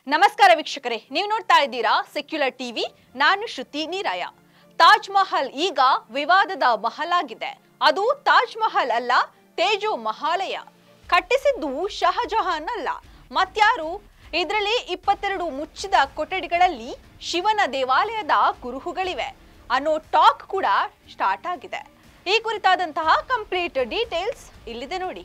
ನಮಸ್ಕಾರ ವೀಕ್ಷಕರೇ ನೀವು ನೋಡ್ತಾ ಇದ್ದೀರಾ ಸೆಕ್ಯುಲರ್ ಟಿವಿ ನಾನು ಶ್ರುತಿ ನೀರಾಯ ತಾಜ್ ಮಹಲ್ ಈಗ ವಿವಾದದ ಮಹಲ್ ಆಗಿದೆ ಅದು ತಾಜ್ ಮಹಲ್ ಅಲ್ಲ ತೇಜೋ ಮಹಾಲಯ ಕಟ್ಟಿಸಿದ್ದು ಶಹಜಹಾನ್ ಅಲ್ಲ ಮತ್ಯಾರು ಇದರಲ್ಲಿ ಇಪ್ಪತ್ತೆರಡು ಮುಚ್ಚಿದ ಕೊಠಡಿಗಳಲ್ಲಿ ಶಿವನ ದೇವಾಲಯದ ಕುರುಹುಗಳಿವೆ ಅನ್ನೋ ಟಾಕ್ ಕೂಡ ಸ್ಟಾರ್ಟ್ ಆಗಿದೆ ಈ ಕುರಿತಾದಂತಹ ಕಂಪ್ಲೀಟ್ ಡೀಟೇಲ್ಸ್ ಇಲ್ಲಿದೆ ನೋಡಿ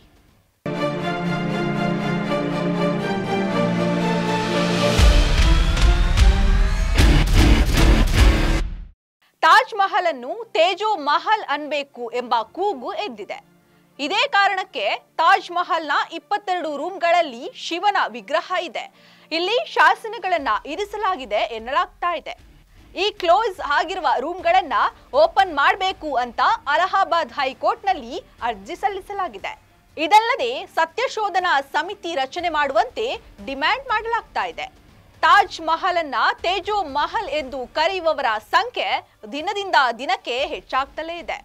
ತಾಜ್ ಮಹಲ್ ಅನ್ನು ತೇಜೋ ಮಹಲ್ ಅನ್ಬೇಕು ಎಂಬ ಕೂಗು ಎದ್ದಿದೆ ಇದೇ ಕಾರಣಕ್ಕೆ ತಾಜ್ ಮಹಲ್ನ ಇಪ್ಪತ್ತೆರಡು ರೂಮ್ಗಳಲ್ಲಿ ಶಿವನ ವಿಗ್ರಹ ಇದೆ ಇಲ್ಲಿ ಶಾಸನಗಳನ್ನ ಇರಿಸಲಾಗಿದೆ ಎನ್ನಲಾಗ್ತಾ ಇದೆ ಈ ಕ್ಲೋಸ್ ಆಗಿರುವ ರೂಮ್ಗಳನ್ನ ಓಪನ್ ಮಾಡಬೇಕು ಅಂತ ಅಲಹಾಬಾದ್ ಹೈಕೋರ್ಟ್ನಲ್ಲಿ ಅರ್ಜಿ ಸಲ್ಲಿಸಲಾಗಿದೆ ಇದಲ್ಲದೆ ಸತ್ಯಶೋಧನಾ ಸಮಿತಿ ರಚನೆ ಮಾಡುವಂತೆ ಡಿಮ್ಯಾಂಡ್ ಮಾಡಲಾಗ್ತಾ ಇದೆ ತಾಜ್ ಮಹಲ್ ಅನ್ನ ತೇಜೋ ಮಹಲ್ ಎಂದು ಕರೆಯುವವರ ಸಂಖ್ಯೆ ದಿನದಿಂದ ದಿನಕ್ಕೆ ಹೆಚ್ಚಾಗ್ತಲೇ ಇದೆ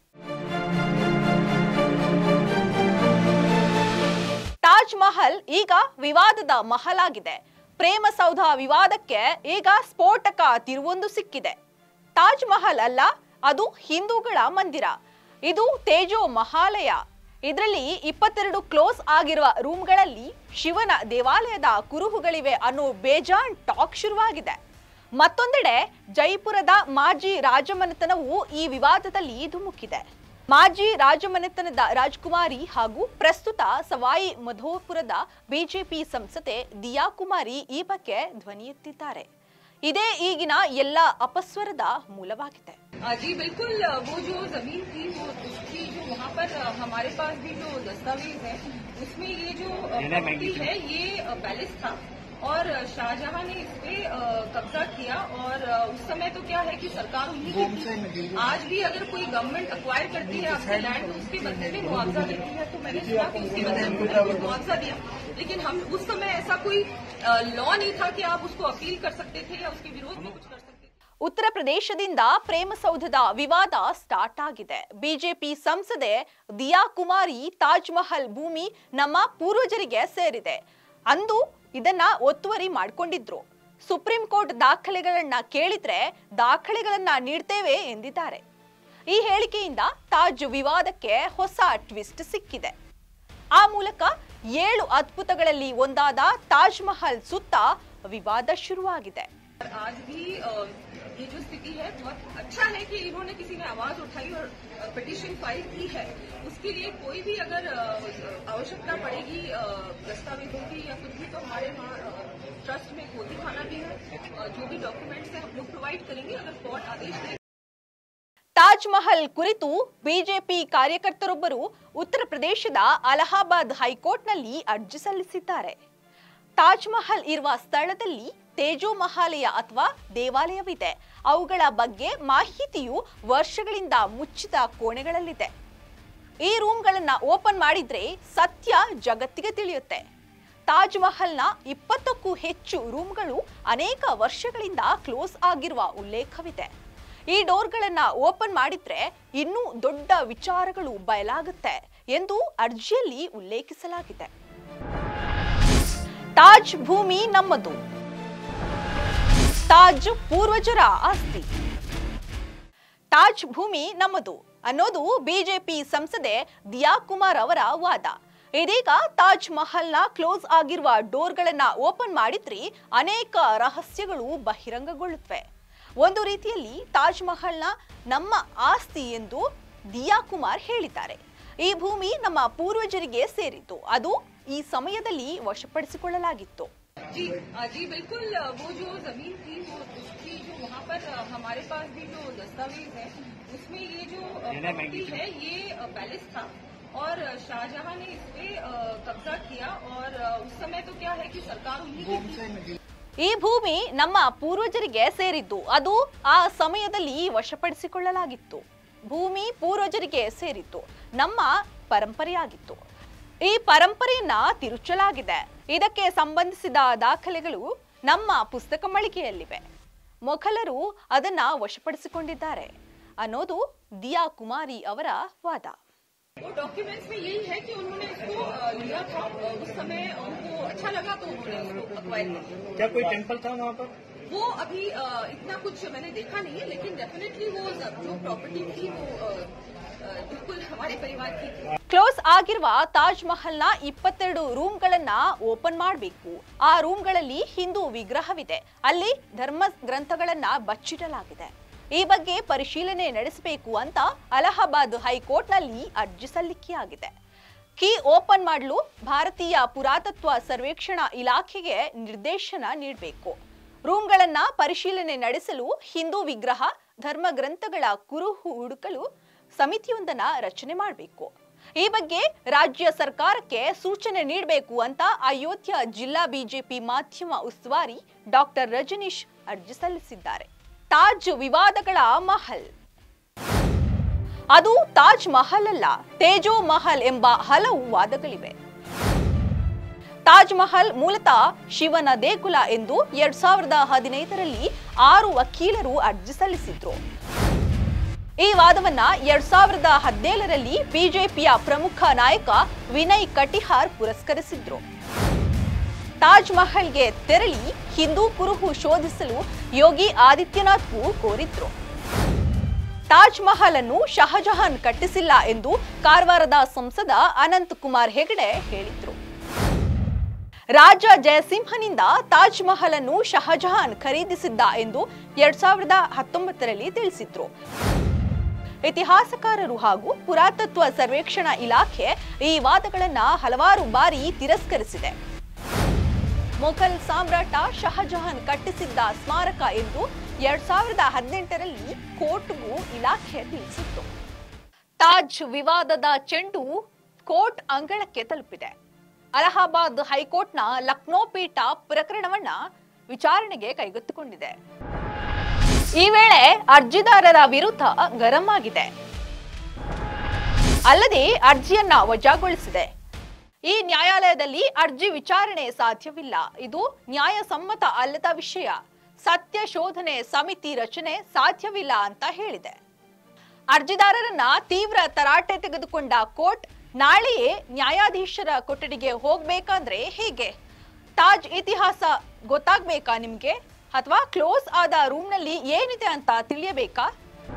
ತಾಜ್ ಮಹಲ್ ಈಗ ವಿವಾದದ ಮಹಲ್ ಆಗಿದೆ ಪ್ರೇಮ ಸೌಧ ವಿವಾದಕ್ಕೆ ಈಗ ಸ್ಫೋಟಕ ತಿರುವೊಂದು ಸಿಕ್ಕಿದೆ ತಾಜ್ ಮಹಲ್ ಅಲ್ಲ ಅದು ಹಿಂದೂಗಳ ಮಂದಿರ ಇದು ತೇಜೋ ಮಹಾಲಯ ಇದರಲ್ಲಿ ಇಪ್ಪತ್ತೆರಡು ಕ್ಲೋಸ್ ಆಗಿರುವ ರೂಮ್ಗಳಲ್ಲಿ ಶಿವನ ದೇವಾಲಯದ ಕುರುಹುಗಳಿವೆ ಅನ್ನೋ ಬೇಜಾನ್ ಟಾಕ್ ಶುರುವಾಗಿದೆ ಮತ್ತೊಂದೆಡೆ ಜೈಪುರದ ಮಾಜಿ ರಾಜಮನೆತನವು ಈ ವಿವಾದದಲ್ಲಿ ಧುಮುಕಿದೆ ಮಾಜಿ ರಾಜಮನೆತನದ ರಾಜ್ಕುಮಾರಿ ಹಾಗೂ ಪ್ರಸ್ತುತ ಸವಾಯಿ ಮಧೋಪುರದ ಬಿಜೆಪಿ ಸಂಸದೆ ದಿಯಾ ಕುಮಾರಿ ಈ ಬಗ್ಗೆ ಧ್ವನಿ ಎತ್ತಿದ್ದಾರೆ ಇದೇ ಈಗಿನ ಎಲ್ಲ ಅಪಸ್ವರದ ಮೂಲವಾಗಿದೆ आ, जी बिल्कुल अ, वो जो जमीन थी वो उसकी जो वहाँ पर अ, हमारे पास भी जो दस्तावेज है उसमें ये जो अ, प्रॉपर्टी है ये अ, पैलेस था और अ, शाहजहां ने इस पे अ, कब्जा किया और अ, उस समय तो क्या है कि सरकार उन्हीं की थी आज भी अगर कोई गवर्नमेंट अक्वायर करती है आपसे लैंड तो उसके बदले में मुआवजा देती है तो मैंने सुना कि उसके बदले में मुआवजा दिया लेकिन हम उस समय ऐसा कोई लॉ नहीं था कि आप उसको अपील कर सकते थे या उसके विरोध में कुछ कर सकते थे ಉತ್ತರ ಪ್ರದೇಶದಿಂದ ಪ್ರೇಮಸೌಧದ ವಿವಾದ ಸ್ಟಾರ್ಟ್ ಆಗಿದೆ ಬಿಜೆಪಿ ಸಂಸದೆ ದಿಯಾ ಕುಮಾರಿ ತಾಜ್ ಮಹಲ್ ಭೂಮಿ ನಮ್ಮ ಪೂರ್ವಜರಿಗೆ ಸೇರಿದೆ ಅಂದು ಇದನ್ನ ಒತ್ತುವರಿ ಮಾಡಿಕೊಂಡಿದ್ರು ಸುಪ್ರೀಂ ಕೋರ್ಟ್ ದಾಖಲೆಗಳನ್ನ ಕೇಳಿದ್ರೆ ದಾಖಲೆಗಳನ್ನ ನೀಡ್ತೇವೆ ಎಂದಿದ್ದಾರೆ ಈ ಹೇಳಿಕೆಯಿಂದ ತಾಜ್ ವಿವಾದಕ್ಕೆ ಹೊಸ ಟ್ವಿಸ್ಟ್ ಸಿಕ್ಕಿದೆ ಆ ಮೂಲಕ ಏಳು ಅದ್ಭುತಗಳಲ್ಲಿ ಒಂದಾದ ತಾಜ್ ಮಹಲ್ ಸುತ್ತ ವಿವಾದ ಶುರುವಾಗಿದೆ और आज भी अ, ये जो स्थिति है बहुत अच्छा है कि इन्होंने किसी ने आवाज उठाई और पिटिशन फाइल की है उसके लिए कोई भी अगर अ, आवश्यकता पड़ेगी अ, दस्तावेजों की या कुछ भी तो हमारे वहाँ ट्रस्ट में गोदी खाना भी है अ, जो भी डॉक्यूमेंट्स है हम लोग प्रोवाइड करेंगे अगर कोर्ट आदेश दे ತಾಜ್ ಮಹಲ್ ಕುರಿತು ಬಿಜೆಪಿ ಕಾರ್ಯಕರ್ತರೊಬ್ಬರು ಉತ್ತರ ಪ್ರದೇಶದ ಅಲಹಾಬಾದ್ ಹೈಕೋರ್ಟ್ನಲ್ಲಿ ಅರ್ಜಿ ಸಲ್ಲಿಸಿದ್ದಾರೆ ತಾಜ್ ಮಹಲ್ ಇರುವ ಸ್ಥಳದಲ್ಲಿ ತೇಜೋ ಮಹಾಲಯ ಅಥವಾ ದೇವಾಲಯವಿದೆ ಅವುಗಳ ಬಗ್ಗೆ ಮಾಹಿತಿಯು ವರ್ಷಗಳಿಂದ ಮುಚ್ಚಿದ ಕೋಣೆಗಳಲ್ಲಿದೆ ಈ ರೂಮ್ಗಳನ್ನ ಓಪನ್ ಮಾಡಿದ್ರೆ ಸತ್ಯ ಜಗತ್ತಿಗೆ ತಿಳಿಯುತ್ತೆ ತಾಜ್ ಮಹಲ್ನ ಇಪ್ಪತ್ತಕ್ಕೂ ಹೆಚ್ಚು ರೂಮ್ಗಳು ಅನೇಕ ವರ್ಷಗಳಿಂದ ಕ್ಲೋಸ್ ಆಗಿರುವ ಉಲ್ಲೇಖವಿದೆ ಈ ಡೋರ್ಗಳನ್ನ ಓಪನ್ ಮಾಡಿದ್ರೆ ಇನ್ನೂ ದೊಡ್ಡ ವಿಚಾರಗಳು ಬಯಲಾಗುತ್ತೆ ಎಂದು ಅರ್ಜಿಯಲ್ಲಿ ಉಲ್ಲೇಖಿಸಲಾಗಿದೆ ತಾಜ್ ಭೂಮಿ ನಮ್ಮದು ತಾಜ್ ಪೂರ್ವಜರ ಆಸ್ತಿ ತಾಜ್ ಭೂಮಿ ನಮ್ಮದು ಅನ್ನೋದು ಬಿಜೆಪಿ ಸಂಸದೆ ದಿಯಾ ಕುಮಾರ್ ಅವರ ವಾದ ಇದೀಗ ತಾಜ್ ಮಹಲ್ನ ಕ್ಲೋಸ್ ಆಗಿರುವ ಡೋರ್ಗಳನ್ನ ಓಪನ್ ಮಾಡಿದ್ರೆ ಅನೇಕ ರಹಸ್ಯಗಳು ಬಹಿರಂಗಗೊಳ್ಳುತ್ತವೆ ಒಂದು ರೀತಿಯಲ್ಲಿ ತಾಜ್ ಮಹಲ್ನ ನಮ್ಮ ಆಸ್ತಿ ಎಂದು ದಿಯಾ ಕುಮಾರ್ ಹೇಳಿದ್ದಾರೆ ಈ ಭೂಮಿ ನಮ್ಮ ಪೂರ್ವಜರಿಗೆ ಸೇರಿತ್ತು ಅದು ಈ ಸಮಯದಲ್ಲಿ ವಶಪಡಿಸಿಕೊಳ್ಳಲಾಗಿತ್ತು जी अ, जी बिल्कुल अ, वो जो जमीन थी वो उसकी जो वहाँ पर अ, हमारे पास भी जो दस्तावेज है उसमें ये जो अ, प्रॉपर्टी है ये अ, पैलेस था और अ, शाहजहां ने इस पे अ, कब्जा किया और अ, उस समय तो क्या है कि सरकार उन्हीं की थी ಈ ಭೂಮಿ ನಮ್ಮ ಪೂರ್ವಜರಿಗೆ ಸೇರಿದ್ದು ಅದು ಆ ಸಮಯದಲ್ಲಿ ವಶಪಡಿಸಿಕೊಳ್ಳಲಾಗಿತ್ತು ಭೂಮಿ ಪೂರ್ವಜರಿಗೆ ಸೇರಿತ್ತು ನಮ್ಮ ಪರಂಪರೆಯಾಗಿತ್ತು ಈ ಪರಂಪರೆಯನ್ನ ತಿರುಚಲಾಗಿದೆ ಇದಕ್ಕೆ ಸಂಬಂಧಿಸಿದ ದಾಖಲೆಗಳು ನಮ್ಮ ಪುಸ್ತಕ ಮಳಿಗೆಯಲ್ಲಿವೆ ಮೊಘಲರು ಅದನ್ನ ವಶಪಡಿಸಿಕೊಂಡಿದ್ದಾರೆ ಅನ್ನೋದು ದಿಯಾ ಕುಮಾರಿ ಅವರ ವಾದ वो डॉक्यूमेंट्स में यही है कि उन्होंने इसको अ, लिया था अ, उस समय उनको अच्छा लगा तो उन्होंने इसको अक्वायर किया क्या कोई टेम्पल था वहाँ पर वो अभी अ, इतना कुछ मैंने देखा नहीं है लेकिन डेफिनेटली वो जो प्रॉपर्टी थी वो अ, अ, बिल्कुल हमारे परिवार की थी ಕ್ಲೋಸ್ ಆಗಿರುವ ತಾಜ್ ಮಹಲ್ನ ಇಪ್ಪತ್ತೆರಡು ರೂಮ್ಗಳನ್ನ ಓಪನ್ ಮಾಡಬೇಕು ಆ ರೂಮ್ಗಳಲ್ಲಿ ಹಿಂದೂ ವಿಗ್ರಹವಿದೆ ಅಲ್ಲಿ ಧರ್ಮ ಗ್ರಂಥಗಳನ್ನ ಬಚ್ಚಿಡಲಾಗಿದೆ ಈ ಬಗ್ಗೆ ಪರಿಶೀಲನೆ ನಡೆಸಬೇಕು ಅಂತ ಅಲಹಾಬಾದ್ ಹೈಕೋರ್ಟ್ನಲ್ಲಿ ಅರ್ಜಿ ಸಲ್ಲಿಕೆಯಾಗಿದೆ ಕೀ ಓಪನ್ ಮಾಡಲು ಭಾರತೀಯ ಪುರಾತತ್ವ ಸರ್ವೇಕ್ಷಣಾ ಇಲಾಖೆಗೆ ನಿರ್ದೇಶನ ನೀಡಬೇಕು ರೂಮ್ಗಳನ್ನ ಪರಿಶೀಲನೆ ನಡೆಸಲು ಹಿಂದೂ ವಿಗ್ರಹ ಧರ್ಮ ಗ್ರಂಥಗಳ ಕುರುಹು ಹುಡುಕಲು ಸಮಿತಿಯೊಂದನ್ನ ರಚನೆ ಮಾಡಬೇಕು ಈ ಬಗ್ಗೆ ರಾಜ್ಯ ಸರ್ಕಾರಕ್ಕೆ ಸೂಚನೆ ನೀಡಬೇಕು ಅಂತ ಅಯೋಧ್ಯ ಜಿಲ್ಲಾ ಬಿಜೆಪಿ ಮಾಧ್ಯಮ ಉಸ್ತುವಾರಿ ಡಾಕ್ಟರ್ ರಜನೀಶ್ ಅರ್ಜಿ ಸಲ್ಲಿಸಿದ್ದಾರೆ ತಾಜ್ ವಿವಾದಗಳ ಮಹಲ್ ಅದು ತಾಜ್ ಮಹಲ್ ಅಲ್ಲ ತೇಜೋ ಮಹಲ್ ಎಂಬ ಹಲವು ವಾದಗಳಿವೆ ತಾಜ್ ಮಹಲ್ ಮೂಲತಃ ಶಿವನ ದೇಗುಲ ಎಂದು ಎರಡ್ ಸಾವಿರದ ಹದಿನೈದರಲ್ಲಿ ಆರು ವಕೀಲರು ಅರ್ಜಿ ಸಲ್ಲಿಸಿದ್ರು ಈ ವಾದವನ್ನ ಎರಡ್ ಸಾವಿರದ ಹದಿನೇಳರಲ್ಲಿ ಬಿಜೆಪಿಯ ಪ್ರಮುಖ ನಾಯಕ ವಿನಯ್ ಕಟಿಹಾರ್ ಪುರಸ್ಕರಿಸಿದ್ರು ತಾಜ್ ಮಹಲ್ಗೆ ತೆರಳಿ ಹಿಂದೂ ಕುರುಹು ಶೋಧಿಸಲು ಯೋಗಿ ಆದಿತ್ಯನಾಥ್ಗೂ ಕೋರಿದ್ರು ತಾಜ್ ಮಹಲ್ ಅನ್ನು ಶಹಜಹಾನ್ ಕಟ್ಟಿಸಿಲ್ಲ ಎಂದು ಕಾರವಾರದ ಸಂಸದ ಅನಂತ್ ಕುಮಾರ್ ಹೆಗಡೆ ಹೇಳಿದ್ರು ರಾಜ ಜಯಸಿಂಹನಿಂದ ತಾಜ್ ಮಹಲ್ ಅನ್ನು ಶಹಜಹಾನ್ ಖರೀದಿಸಿದ್ದ ಎಂದು ಎರಡ್ ಸಾವಿರದ ಹತ್ತೊಂಬತ್ತರಲ್ಲಿ ತಿಳಿಸಿದ್ರು ಇತಿಹಾಸಕಾರರು ಹಾಗೂ ಪುರಾತತ್ವ ಸರ್ವೇಕ್ಷಣಾ ಇಲಾಖೆ ಈ ವಾದಗಳನ್ನ ಹಲವಾರು ಬಾರಿ ತಿರಸ್ಕರಿಸಿದೆ ಮೊಘಲ್ ಸಾಮ್ರಾಟ ಶಹಜಹಾನ್ ಕಟ್ಟಿಸಿದ್ದ ಸ್ಮಾರಕ ಎಂದು ಎರಡ್ ಸಾವಿರದ ಹದಿನೆಂಟರಲ್ಲಿ ಕೋರ್ಟ್ಗೂ ಇಲಾಖೆ ತಿಳಿಸಿತ್ತು ತಾಜ್ ವಿವಾದದ ಚೆಂಡು ಕೋರ್ಟ್ ಅಂಗಳಕ್ಕೆ ತಲುಪಿದೆ ಅಲಹಾಬಾದ್ ಹೈಕೋರ್ಟ್ನ ಲಕ್ನೋ ಪೀಠ ಪ್ರಕರಣವನ್ನ ವಿಚಾರಣೆಗೆ ಕೈಗೆತ್ತಿಕೊಂಡಿದೆ ಈ ವೇಳೆ ಅರ್ಜಿದಾರರ ವಿರುದ್ಧ ಗರಂ ಆಗಿದೆ ಅಲ್ಲದೆ ಅರ್ಜಿಯನ್ನ ವಜಾಗೊಳಿಸಿದೆ ಈ ನ್ಯಾಯಾಲಯದಲ್ಲಿ ಅರ್ಜಿ ವಿಚಾರಣೆ ಸಾಧ್ಯವಿಲ್ಲ ಇದು ನ್ಯಾಯಸಮ್ಮತ ಅಲ್ಲದ ವಿಷಯ ಸತ್ಯ ಶೋಧನೆ ಸಮಿತಿ ರಚನೆ ಸಾಧ್ಯವಿಲ್ಲ ಅಂತ ಹೇಳಿದೆ ಅರ್ಜಿದಾರರನ್ನ ತೀವ್ರ ತರಾಟೆ ತೆಗೆದುಕೊಂಡ ಕೋರ್ಟ್ ನಾಳೆಯೇ ನ್ಯಾಯಾಧೀಶರ ಕೊಠಡಿಗೆ ಹೋಗ್ಬೇಕಂದ್ರೆ ಹೇಗೆ ತಾಜ್ ಇತಿಹಾಸ ಗೊತ್ತಾಗ್ಬೇಕಾ ನಿಮ್ಗೆ ಅಥವಾ ಕ್ಲೋಸ್ ಆದ ರೂಮ್ನಲ್ಲಿ ಏನಿದೆ ಅಂತ ತಿಳಿಯಬೇಕಾ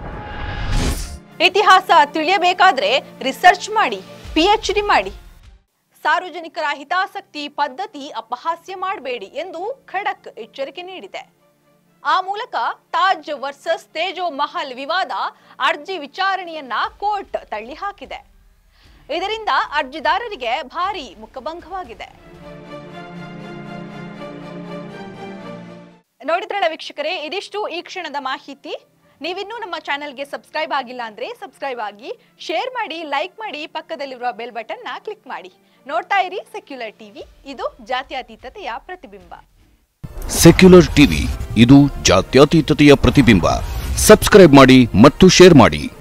ಇತಿಹಾಸ ತಿಳಿಯಬೇಕಾದ್ರೆ ರಿಸರ್ಚ್ ಮಾಡಿ ಪಿ ಎಚ್ ಡಿ ಮಾಡಿ ಸಾರ್ವಜನಿಕರ ಹಿತಾಸಕ್ತಿ ಪದ್ಧತಿ ಅಪಹಾಸ್ಯ ಮಾಡಬೇಡಿ ಎಂದು ಖಡಕ್ ಎಚ್ಚರಿಕೆ ನೀಡಿದೆ ಆ ಮೂಲಕ ತಾಜ್ ವರ್ಸಸ್ ತೇಜೋ ಮಹಲ್ ವಿವಾದ ಅರ್ಜಿ ವಿಚಾರಣೆಯನ್ನ ಕೋರ್ಟ್ ತಳ್ಳಿ ಹಾಕಿದೆ ಇದರಿಂದ ಅರ್ಜಿದಾರರಿಗೆ ಭಾರಿ ಮುಖಭಂಗವಾಗಿದೆ ನೋಡಿದ್ರಲ್ಲ ವೀಕ್ಷಕರೇ ಇದಿಷ್ಟು ಈ ಕ್ಷಣದ ಮಾಹಿತಿ ನೀವಿನ್ನೂ ನಮ್ಮ ಚಾನೆಲ್ಗೆ ಸಬ್ಸ್ಕ್ರೈಬ್ ಆಗಿಲ್ಲ ಅಂದ್ರೆ ಸಬ್ಸ್ಕ್ರೈಬ್ ಆಗಿ ಶೇರ್ ಮಾಡಿ ಲೈಕ್ ಮಾಡಿ ಪಕ್ಕದಲ್ಲಿರುವ ಬೆಲ್ ಬಟನ್ ನ ಕ್ಲಿಕ್ ಮಾಡಿ ನೋಡ್ತಾ ಇರಿ ಸೆಕ್ಯುಲರ್ ಟಿವಿ ಇದು ಜಾತ್ಯತೀತತೆಯ ಪ್ರತಿಬಿಂಬ ಸೆಕ್ಯುಲರ್ ಟಿವಿ ಇದು ಜಾತ್ಯತೀತತೆಯ ಪ್ರತಿಬಿಂಬ ಸಬ್ಸ್ಕ್ರೈಬ್ ಮಾಡಿ ಮತ್ತು ಶೇರ್ ಮಾಡಿ